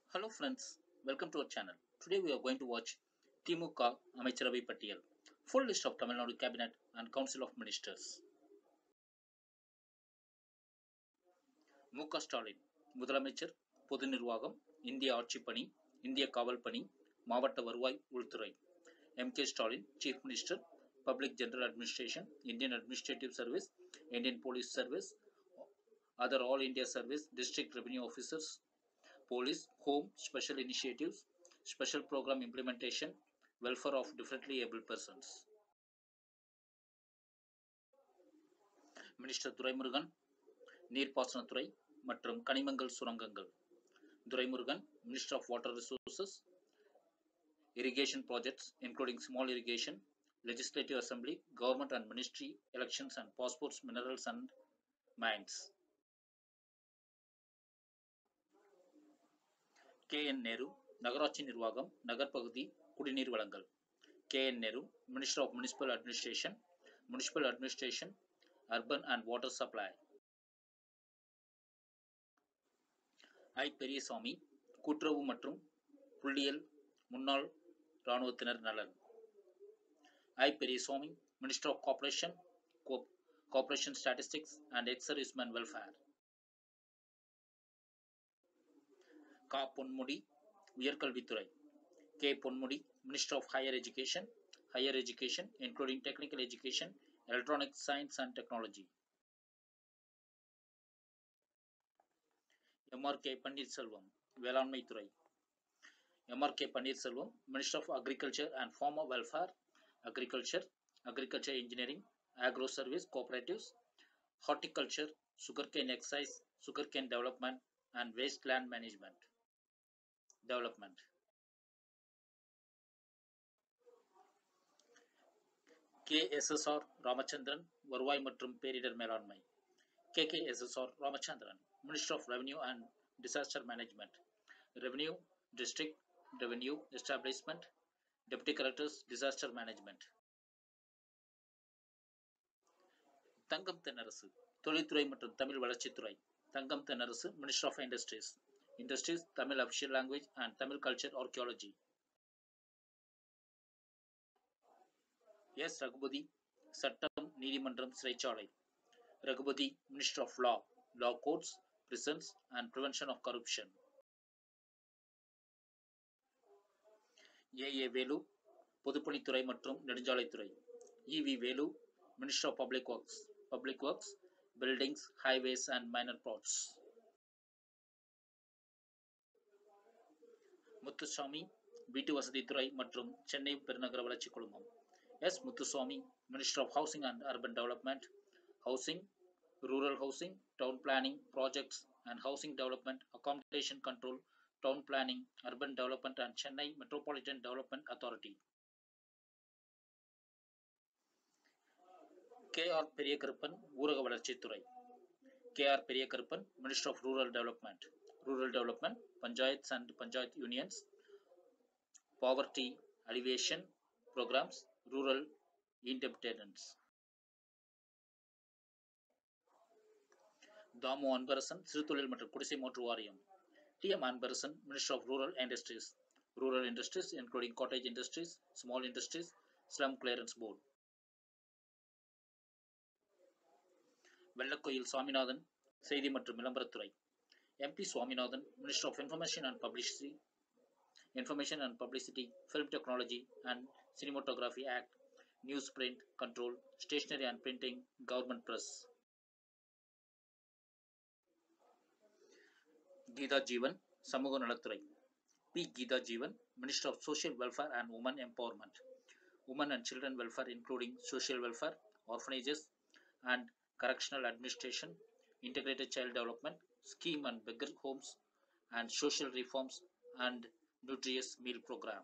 Hello friends, welcome to our channel. Today we are going to watch திமுக அமைச்சரவை பட்டியல் full list of Tamil Nadu cabinet and council of ministers. மு க ஸ்டாலின் முதலமைச்சர் பொது நிர்வாகம் இந்திய ஆட்சிப் பணி இந்திய காவல் பணி மாவட்ட வருவாய் உள்துறை M K Stalin chief minister public general administration Indian administrative service Indian police service other all India service, district revenue officers, police, home, special initiatives, special program implementation, welfare of differently able persons. Minister Duraimurugan நீர்ப்பாசனத்துறை மற்றும் கனிமங்கள் சுரங்கங்கள் Duraimurugan minister of water resources irrigation projects including small irrigation, legislative assembly, government and ministry elections and passports, minerals and mines. K N Nehru நகராட்சி நிர்வாகம் நகர்ப்பகுதி குடிநீர் வழங்கல் K N Nehru minister of municipal administration municipal administration urban and water supply I Periyasamy கூட்டுறவு மற்றும் புள்ளியியல் முன்னாள் இராணுவத்தினர் நலன் I Periyasamy minister of corporation corporation statistics and ex serviceman welfare K Ponmudi உயர்கல்வித்துறை K Ponmudi minister of higher education higher education including technical education electronic science and technology MR K Panneerselvam வேளாண்மை துறை MR K Panneerselvam minister of agriculture and farmer welfare agriculture agriculture engineering agro service cooperatives horticulture sugarcane excise sugarcane development and wasteland management development. KSSR Ramachandran வருவாய் மற்றும் பேரிடர் மேலாண்மை KKSSR Ramachandran minister of revenue and disaster management revenue district revenue establishment deputy collectors disaster management Thangam Thennarasu தொழில்துறை மற்றும் தமிழ் வளர்ச்சித்துறை Thangam Thennarasu minister of industries industries Tamil official language and Tamil culture archaeology S Raghupathi சட்டம் நீதிமன்றம் சிறைச்சாலை Raghupathi minister of law law courts prisons and prevention of corruption A A Velu பொதுப்பணித்துறை மற்றும் நெடுஞ்சாலைத்துறை E V Velu minister of public works public works buildings, highways and minor plots. Muthusamy வீட்டு வசதித்துறை மற்றும் சென்னை பெருநகர வளர்ச்சி குழுமம் S Muthusamy minister of housing and urban development housing rural housing town planning projects and housing development accommodation control town planning urban development and Chennai metropolitan development authority K R Periyakaruppan ஊரக வளர்ச்சித்துறை K R Periyakaruppan minister of rural development rural development panchayats and panchayat unions poverty alleviation programmes rural இன்டெபிடன்ஸ் Damu Anbarasan சிறுதொழில் மற்றும் குடிசை மாற்று வாரியம் T M Anbarasan minister of rural industries rural industries including cottage industries small industries slum clearance board Vellakoil Swaminathan செய்தி மற்றும் விளம்பரத்துறை MP Swaminathan minister of information and publicity information and publicity film technology and cinematography act newsprint control stationery and printing government press Geetha Jeevan சமூக நலத்துறை P Geetha Jeevan minister of social welfare and women empowerment women and children welfare including social welfare orphanages and correctional administration, integrated child development, scheme and beggar homes, and social reforms and nutritious meal program.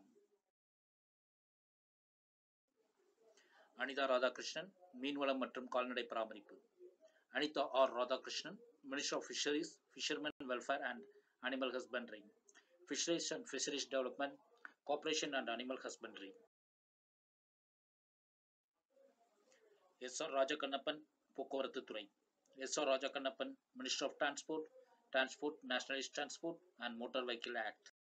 Anitha Radhakrishnan மீன்வளம் மற்றும் கால்நடை பராமரிப்பு Anitha R Radhakrishnan minister of fisheries fisherman welfare and animal husbandry fisheries and fisheries development corporation and animal husbandry S R Rajakannappan போக்குவரத்து துறை S R Rajakannappan minister of transport transport nationalist transport and motor vehicle act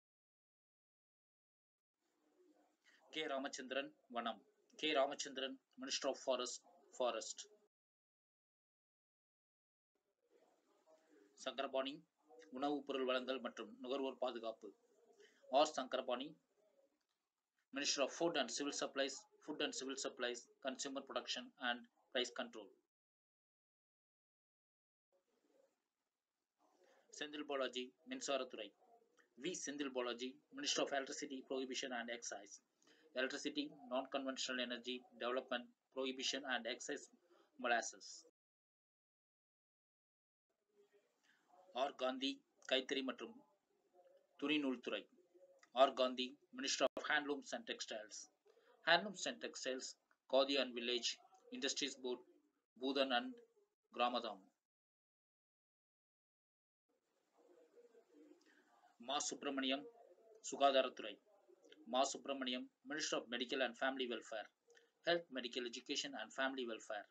K Ramachandran வனம் K Ramachandran minister of forest forest Sankarapani உணவுப் பொருள் வழங்கல் மற்றும் நுகர்வோர் பாதுகாப்பு R Sankarapani minister of food and civil supplies food and civil supplies consumer production and price control Senthil Balaji மின்சாரத்துறை V Senthil Balaji minister of electricity prohibition and excise electricity non conventional energy development prohibition and excise molasses R Gandhi கைத்தறி மற்றும் துணிநூல்துறை R Gandhi minister of handlooms and textiles handlooms and textiles khadi and village industries board Bhoodan and Gramdan Ma Subramanian சுகாதாரத்துறை Ma Subramanian minister of medical and family welfare health medical education and family welfare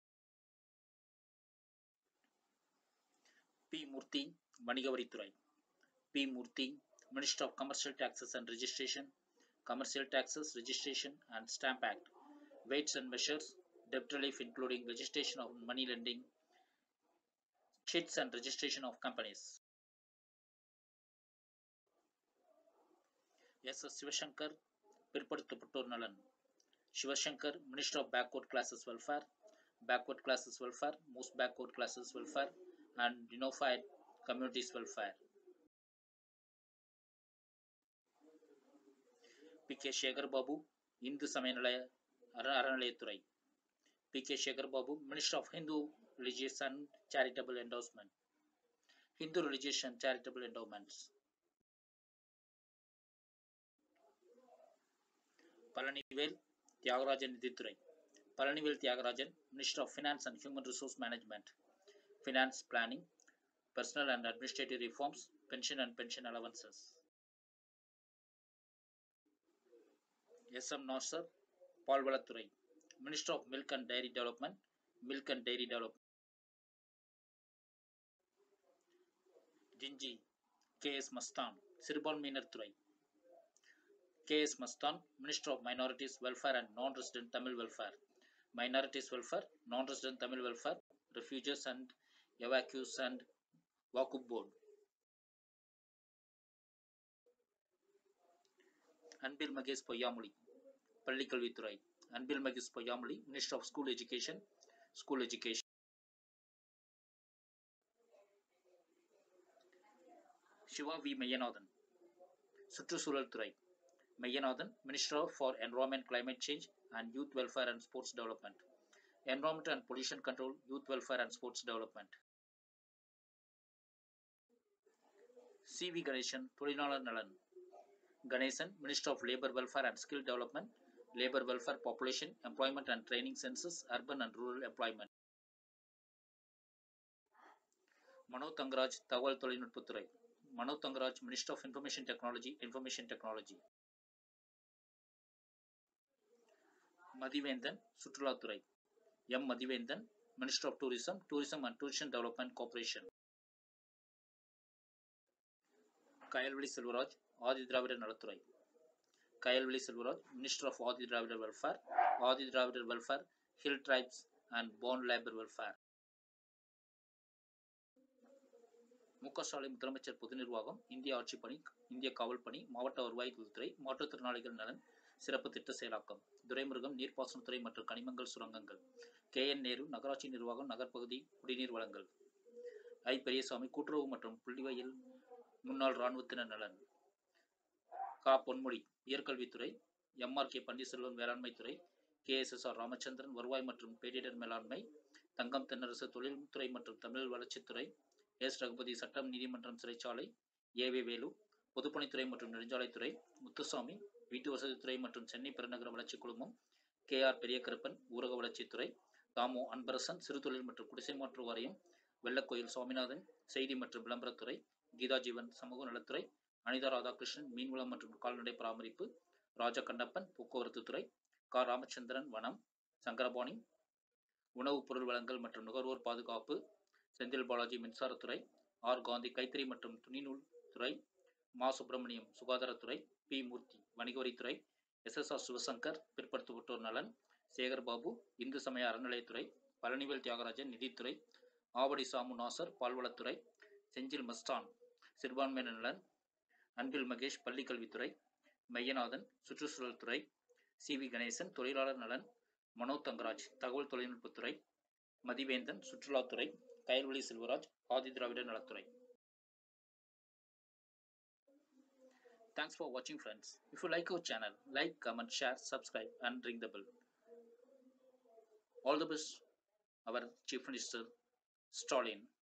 P Moorthy வணிக வரித்துறை P Moorthy minister of commercial taxes and registration commercial taxes registration and stamp act weights and measures debt relief including legislation of money lending chits and registration of companies S S Sivasankar பிற்படுத்தப்பட்டோர் நலன் Sivasankar minister of backward classes welfare backward classes welfare most backward classes welfare and denotified communities welfare P K Sekar Babu இந்து சமய நிலைய அற அறநிலையத்துறை P K Sekar Babu minister of Hindu religious and charitable endowment Hindu religious and charitable endowments Palanivel Thiagarajan நிதித்துறை Palanivel Thiagarajan minister of finance and human resource management finance planning personnel and administrative reforms pension and pension allowances S M Nasar பால்வளத்துறை minister of milk and dairy development milk and dairy development Gingee K S Masthan சிறுபான்மையினர் துறை K S Masthan minister of minorities welfare and non resident Tamil welfare minorities welfare non resident Tamil welfare refugees and evacuees and Wakf board Anbil Mahesh Poyyamozhi பள்ளிக்கல்வித்துறை Anbil Mahesh Poyyamozhi minister of school education school education Siva V Meyyanathan சுற்றுச்சூழல் துறை Meyyanathan minister for environment climate change and youth welfare and sports development environment and pollution control youth welfare and sports development C V Ganesan தொழிலாளர் நலன் Ganesan minister of labour welfare and skill development labour welfare population employment and training census urban and rural employment Mano Thangaraj தகவல் தொழில்நுட்பத்துறை Mano Thangaraj minister of information technology information technology Mathiventhan சுற்றுலாத்துறை M Mathiventhan minister of tourism tourism and tourism development corporation Kayalvizhi Selvaraj Adi Dravidar நலத்துறை கயல்வெளி Selvaraj minister of Adi Dravidar welfare Adi Dravidar welfare hill tribes and bonded labour welfare Mu Ka Stalin முதலமைச்சர் பொது நிர்வாகம் இந்திய ஆட்சிப் பணி இந்திய காவல் பணி மாவட்ட வருவாய்த்துறை மாற்றுத்திறனாளிகள் நலன் சிறப்பு திட்ட செயலாக்கம் துரைமுருகன் நீர்ப்பாசனத்துறை மற்றும் கனிமங்கள் சுரங்கங்கள் கே என் நேரு நகராட்சி நிர்வாகம் நகர்ப்பகுதி குடிநீர் வழங்கல் ஐ பெரியசாமி கூட்டுறவு மற்றும் புள்ளிவயல் முன்னாள் இராணுவத்தினர் நலன் கா பொன்முடி உயர்கல்வித்துறை எம்ஆர் கே பன்னீர்செல்வம் வேளாண்மைத்துறை K S S R Ramachandran வருவாய் மற்றும் பேரிடர் மேலாண்மை தங்கம் தென்னரசு தொழில்துறை மற்றும் தமிழ் வளர்ச்சித்துறை எஸ் ரகுபதி சட்டம் நீதிமன்றம் சிறைச்சாலை ஏ வே வேலு பொதுப்பணித்துறை மற்றும் நெடுஞ்சாலைத்துறை முத்துசாமி வீட்டு வசதித்துறை மற்றும் சென்னை பெருநகர வளர்ச்சி குழுமம் கே ஆர் பெரியகருப்பன் ஊரக வளர்ச்சித்துறை தாமோ அன்பரசன் சிறுதொழில் மற்றும் குடிசை மாற்று வாரியம் வெள்ளக்கோயில் சுவாமிநாதன் செய்தி மற்றும் விளம்பரத்துறை கீதா ஜீவன் சமூக நலத்துறை அனிதா ராதாகிருஷ்ணன் மீன்வளம் மற்றும் கால்நடை பராமரிப்பு ராஜா கண்ணப்பன் போக்குவரத்து துறை கா ராமச்சந்திரன் வனம் சங்கரபாணி உணவுப் பொருள் வழங்கல் மற்றும் நுகர்வோர் பாதுகாப்பு செந்தில் பாலாஜி மின்சாரத்துறை ஆர் காந்தி கைத்தறி மற்றும் துணிநூல் துறை மா சுப்பிரமணியம் சுகாதாரத்துறை பி மூர்த்தி வணிக வரித்துறை எஸ் எஸ் ஆர் சிவசங்கர் பிற்படுத்தப்பட்டோர் நலன் சேகர் பாபு இந்து சமய அறநிலையத்துறை பழனிவேல் தியாகராஜன் நிதித்துறை ஆவடி சாமு நாசர் பால்வளத்துறை செஞ்சில் மஸ்தான் சிறுபான்மையினர் நலன் அன்பில் மகேஷ் பள்ளிக்கல்வித்துறை மையநாதன் சுற்றுச்சூழல் துறை சி வி கணேசன் தொழிலாளர் நலன் மனோ தங்கராஜ் தகவல் தொழில்நுட்பத்துறை மதிவேந்தன் சுற்றுலாத்துறை கயல்வழி செல்வராஜ் ஆதிதிராவிடர் நலத்துறை Thanks for watching friends. If you like our channel, like, comment, share, subscribe and ring the bell. All the best, our Chief Minister Stalin